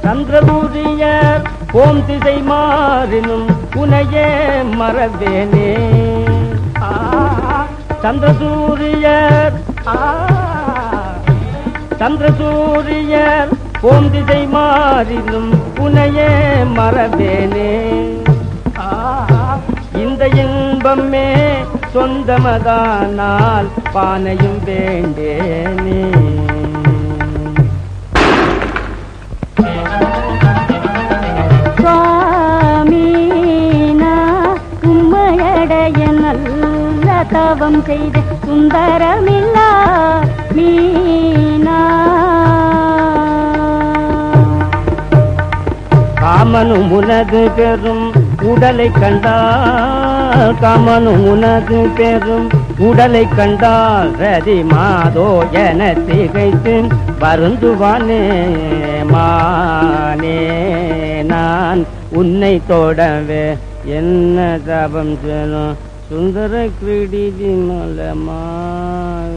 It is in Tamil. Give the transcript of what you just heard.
சந்திரபூரியர் ஓம் திசை மாறினும் உனையே மறவேனே ஆ, சந்திரசூரியர் ஆ, சந்திரசூரியர் ஓம் திசை மாறினும் உனையே மறவேனே ஆ, இந்த இன்பமே சொந்தமதானால் பானையும் வேண்டேனே சுவாமி நான் உம்மையடைய நல்ல தவம் செய்த சுந்தரமில்லா மீனா காமனும் உனது பெரும் உடலை கண்டால் காமனும் உனது பெரும் உடலை கண்டால் ரதி மாதோ என திகைத்து வருந்துவானே மானே நான் உன்னை தொடவே என்ன தபம் செல்லும் சுந்தர கிரீடி மலமா